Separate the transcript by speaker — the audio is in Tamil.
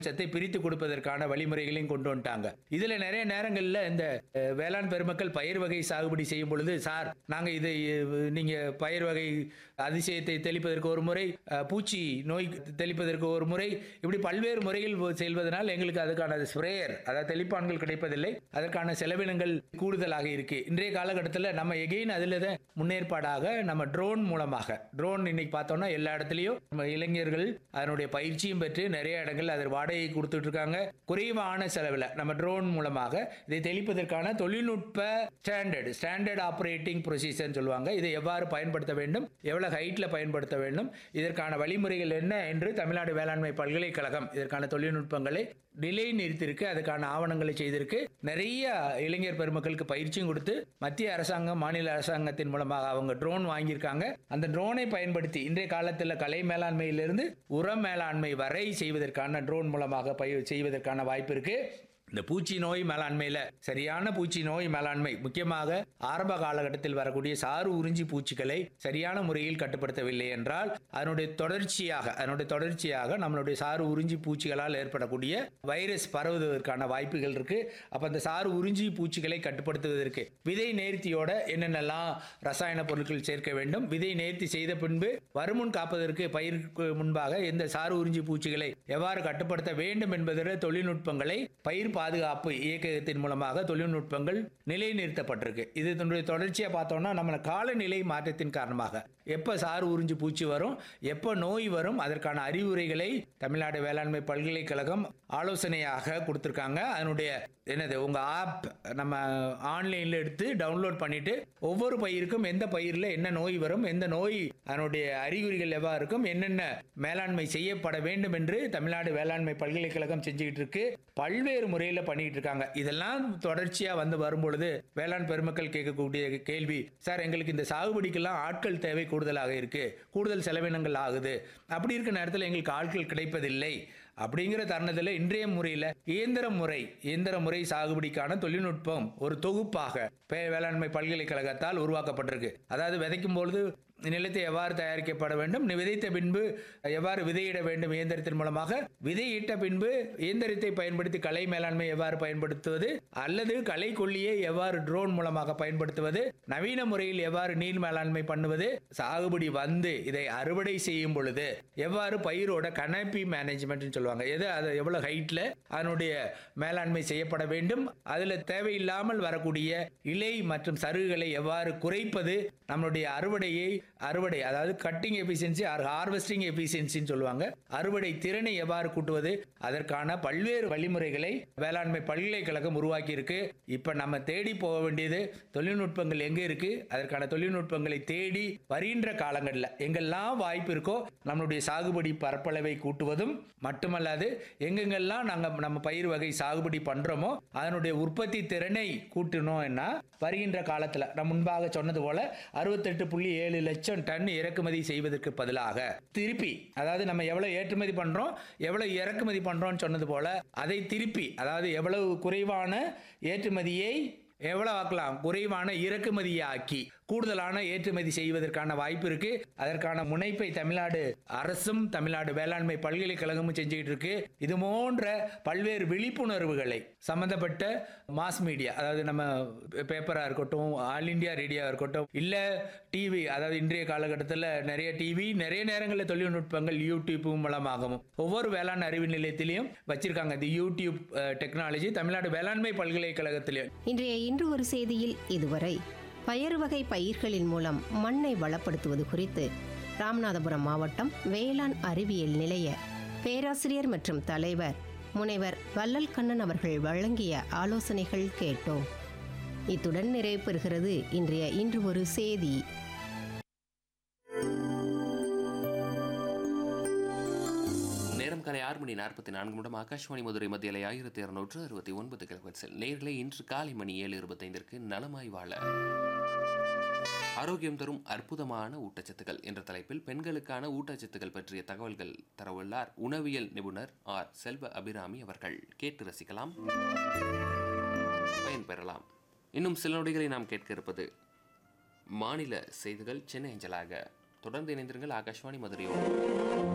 Speaker 1: சத்தை பிரித்து கொடுப்பதற்கான வழிமுறைகளையும் கொண்டு வந்துட்டாங்க இதுல நிறைய நேரங்கள்ல இந்த அஹ், வேளாண் பெருமக்கள் பயிர் வகை சாகுபடி செய்யும் பொழுது சார் நாங்க இதை அஹ், நீங்க பயிர் வகை அதிசயத்தை தெளிப்பதற்கு ஒரு முறை அஹ், பூச்சி நோய் தெளிப்பதற்கு ஒரு முறை இப்படி பல்வேறு முறையில் செல்வதனால் எங்களுக்கு அதுக்கான ஸ்ப்ரேயர் அதாவது தெளிப்பான்கள் கிடைப்பதில்லை அதற்கான செலவினங்கள் கூடுதலாக இருக்கு இன்றைய காலகட்டத்தில் நம்ம எகெயின் அதில் தான் முன்னேற்பாடாக நம்ம ட்ரோன் மூலமாக ட்ரோன் இன்னைக்கு பார்த்தோம்னா எல்லா இடத்துலையும் நம்ம இளைஞர்கள் அதனுடைய பயிற்சியும் பெற்று நிறைய இடங்கள் அதற்கு வாடகை கொடுத்துட்டு இருக்காங்க குறைவான செலவில் நம்ம ட்ரோன் மூலமாக இதை தெளிப்பதற்கான தொழில்நுட்ப ஸ்டாண்டர்ட் ஸ்டாண்டர்ட் ஆப்ரேட்டிங் ப்ரொசீஜர்னு சொல்லுவாங்க இதை எவ்வாறு பயன்படுத்த வேண்டும் எவ்வளவு ஹைட்டில் பயன்படுத்த வேண்டும் இதற்கான வழிமுறைகள் என்ன என்று தமிழ்நாடு வேளாண்மை பல்கலைக்கழகம் இதற்கான தொழில்நுட்பங்களை நிலை நிறுத்திருக்கு அதுக்கான ஆவணங்களை செய்திருக்கு நிறைய இளைஞர் பெருமக்களுக்கு பயிற்சியும் கொடுத்து மத்திய அரசாங்கம் மாநில அரசாங்கத்தின் மூலமாக அவங்க ட்ரோன் வாங்கியிருக்காங்க அந்த ட்ரோனை பயன்படுத்தி இன்றைய காலத்தில் கலை மேலாண்மையிலிருந்து உர மேலாண்மை வரை செய்வதற்கான ட்ரோன் மூலமாக பயிர் செய்வதற்கான வாய்ப்பு இருக்கு இந்த பூச்சி நோய் மேலாண்மையில சரியான பூச்சி நோய் மேலாண்மை முக்கியமாக ஆரம்ப காலகட்டத்தில் வரக்கூடிய சாறு உறிஞ்சி பூச்சிகளை சரியான முறையில் கட்டுப்படுத்தவில்லை என்றால் அதனுடைய தொடர்ச்சியாக அதனுடைய தொடர்ச்சியாக நம்மளுடைய சாறு உறிஞ்சி பூச்சிகளால் ஏற்படக்கூடிய வைரஸ் பரவுவதற்கான வாய்ப்புகள் இருக்கு அப்ப அந்த சாறு உறிஞ்சி பூச்சிகளை கட்டுப்படுத்துவதற்கு விதை நேர்த்தியோட என்னென்னலாம் ரசாயன பொருட்கள் சேர்க்க வேண்டும் விதை நேர்த்தி செய்த பின்பு வருமுன் காப்பதற்கு பயிருக்கு முன்பாக இந்த சாறு உறிஞ்சி பூச்சிகளை எவ்வாறு கட்டுப்படுத்த வேண்டும் என்பதில் தொழில்நுட்பங்களை பயிர் பாதுகாப்பு இயக்கத்தின் மூலமாக தொழில்நுட்பங்கள் நிலைநிறுத்தப்பட்டிருக்கு இது இதனுடைய தொடர்ச்சியா பார்த்தோம்னா நம்ம காலநிலை மாற்றத்தின் காரணமாக எப்ப சாறு உறிஞ்சி பூச்சி வரும் எப்ப நோய் வரும் அதற்கான அறிவுரைகளை தமிழ்நாடு வேளாண்மை பல்கலைக்கழகம் ஆலோசனையாக கொடுத்திருக்காங்க அதனுடைய என்னது உங்க ஆப் நம்ம ஆன்லைன்ல எடுத்து டவுன்லோட் பண்ணிட்டு ஒவ்வொரு பயிருக்கும் எந்த பயிரில் என்ன நோய் வரும் எந்த நோய் அதனுடைய அறிகுறிகள் எவ்வாறு இருக்கும் என்னென்ன மேலாண்மை செய்யப்பட வேண்டும் என்று தமிழ்நாடு வேளாண்மை பல்கலைக்கழகம் செஞ்சுக்கிட்டு இருக்கு பல்வேறு முறையில் பண்ணிட்டு இருக்காங்க இதெல்லாம் தொடர்ச்சியா வந்து வரும்பொழுது வேளாண் பெருமக்கள் கேட்கக்கூடிய கேள்வி சார் எங்களுக்கு இந்த சாகுபடிக்கெல்லாம் ஆட்கள் தேவை கூடுதலாக இருக்கு கூடுதல் செலவினங்கள் ஆகுது அப்படி இருக்க நேரத்தில் எங்களுக்கு ஆட்கள் கிடைப்பதில்லை அப்படிங்கிற தருணத்தில் இன்றைய முறையில் இயந்திர முறை இயந்திர முறை சாகுபடிக்கான தொழில்நுட்பம் ஒரு தொகுப்பாக பே- வேளாண்மை பல்கலைக்கழகத்தால் உருவாக்கப்பட்டிருக்கு அதாவது விதைக்கும் பொழுது நிலத்தை எவ்வாறு தயாரிக்கப்பட வேண்டும் நி- விதைத்த பின்பு எவ்வாறு விதையிட வேண்டும் இயந்திரத்தின் மூலமாக விதையிட்ட பின்பு இயந்திரத்தை பயன்படுத்தி களை மேலாண்மை எவ்வாறு பயன்படுத்துவது அல்லது களை கொல்லியை எவ்வாறு ட்ரோன் மூலமாக பயன்படுத்துவது நவீன முறையில் எவ்வாறு நீர் மேலாண்மை பண்ணுவது சாகுபடி வந்து இதை அறுவடை செய்யும் பொழுது எவ்வாறு பயிரோட கனப்பி மேனேஜ்மெண்ட்னு சொல்லுவாங்க எது அது எவ்வளவு ஹைட்ல அதனுடைய மேலாண்மை செய்யப்பட வேண்டும் அதுல தேவையில்லாமல் வரக்கூடிய இலை மற்றும் சருகுகளை எவ்வாறு குறைப்பது நம்மளுடைய அறுவடையை அறுவடை அதாவது கட்டிங் எஃபிஷியன்சி ஹார்வெஸ்டிங் எஃபிஷியன்சின்னு சொல்லுவாங்க அறுவடை திறனை எவ்வாறு கூட்டுவது அதற்கான பல்வேறு வழிமுறைகளை வேளாண்மை பல்கலைக்கழகம் உருவாக்கி இருக்கு இப்ப நம்ம தேடி போக வேண்டியது தொழில்நுட்பங்கள் எங்க இருக்கு அதற்கான தொழில்நுட்பங்களை தேடி வருகின்ற காலங்களில் எங்கெல்லாம் வாய்ப்பு இருக்கோ நம்மளுடைய சாகுபடி பரப்பளவை கூட்டுவதும் மட்டுமல்லாது எங்கெங்கெல்லாம் நாங்க நம்ம பயிர் வகை சாகுபடி பண்றோமோ அதனுடைய உற்பத்தி திறனை கூட்டணும்னா வருகின்ற காலத்துல நான் முன்பாக சொன்னது போல அறுபத்தெட்டு புள்ளி ஏழு லட்சம் டன் இறக்குமதி செய்வதற்கு பதிலாக திருப்பி அதாவது நம்ம எவ்வளவு ஏற்றுமதி பண்றோம் எவ்வளவு இறக்குமதி பண்றோம்னு சொன்னது போல அதை திருப்பி அதாவது எவ்வளவு குறைவான ஏற்றுமதியை எவ்வளவு ஆக்கலாம் குறைவான இறக்குமதியை ஆக்கி கூடுதலான ஏற்றுமதி செய்வதற்கான வாய்ப்பு இருக்கு அதற்கான முனைப்பை தமிழ்நாடு அரசும் தமிழ்நாடு வேளாண்மை பல்கலைக்கழகமும் செஞ்சுக்கிட்டு இருக்கு இது போன்ற பல்வேறு விழிப்புணர்வுகளை சம்பந்தப்பட்ட மாஸ் மீடியா அதாவது நம்ம பேப்பரா இருக்கட்டும் ஆல் இந்தியா ரேடியோவா இருக்கட்டும் இல்ல டிவி அதாவது இன்றைய காலகட்டத்தில் நிறைய டிவி நிறைய நேரங்களில் தொழில்நுட்பங்கள் யூடியூப் மூலமாகவும் ஒவ்வொரு வேளாண் அறிவு நிலையத்திலையும் வச்சிருக்காங்க இந்த யூடியூப் டெக்னாலஜி தமிழ்நாடு வேளாண்மை பல்கலைக்கழகத்திலையும்
Speaker 2: இன்றைய இன்று ஒரு செய்தியில் இதுவரை பயறு வகை பயிர்களின் மூலம் மண்ணை வளப்படுத்துவது குறித்து ராமநாதபுரம் மாவட்டம் வேளாண் அறிவியல் நிலைய பேராசிரியர் மற்றும் தலைவர் முனைவர் வள்ளல் கண்ணன் அவர்கள் வழங்கிய ஆலோசனைகள் கேட்டோம் இத்துடன் நிறைவு பெறுகிறது இன்றைய இன்று ஒரு செய்தி
Speaker 3: நேரம் காலை ஆறு மணி நாற்பத்தி நான்கு நிமிடம் ஆகாஷ்வாணி மதுரை மத்தியில் ஆயிரத்தி இருநூற்று அறுபத்தி ஒன்பது கிலோமீட்டர் நேர்களை இன்று காலை மணி ஏழு இருபத்தைந்திற்கு நலமாய் வாழ ஆரோக்கியம் தரும் அற்புதமான ஊட்டச்சத்துக்கள் என்ற தலைப்பில் பெண்களுக்கான ஊட்டச்சத்துக்கள் பற்றிய தகவல்கள் தரவுள்ளார் உணவியல் நிபுணர் ஆர் செல்வ அபிராமி அவர்கள் கேட்டு ரசிக்கலாம் பயன்பெறலாம் இன்னும் சில நொடிகளை நாம் கேட்க இருப்பது மாநில செய்திகள் சென்னை அஞ்சலாக தொடர்ந்து இணைந்திருங்கள் ஆகாஷ்வாணி மதுரையோடு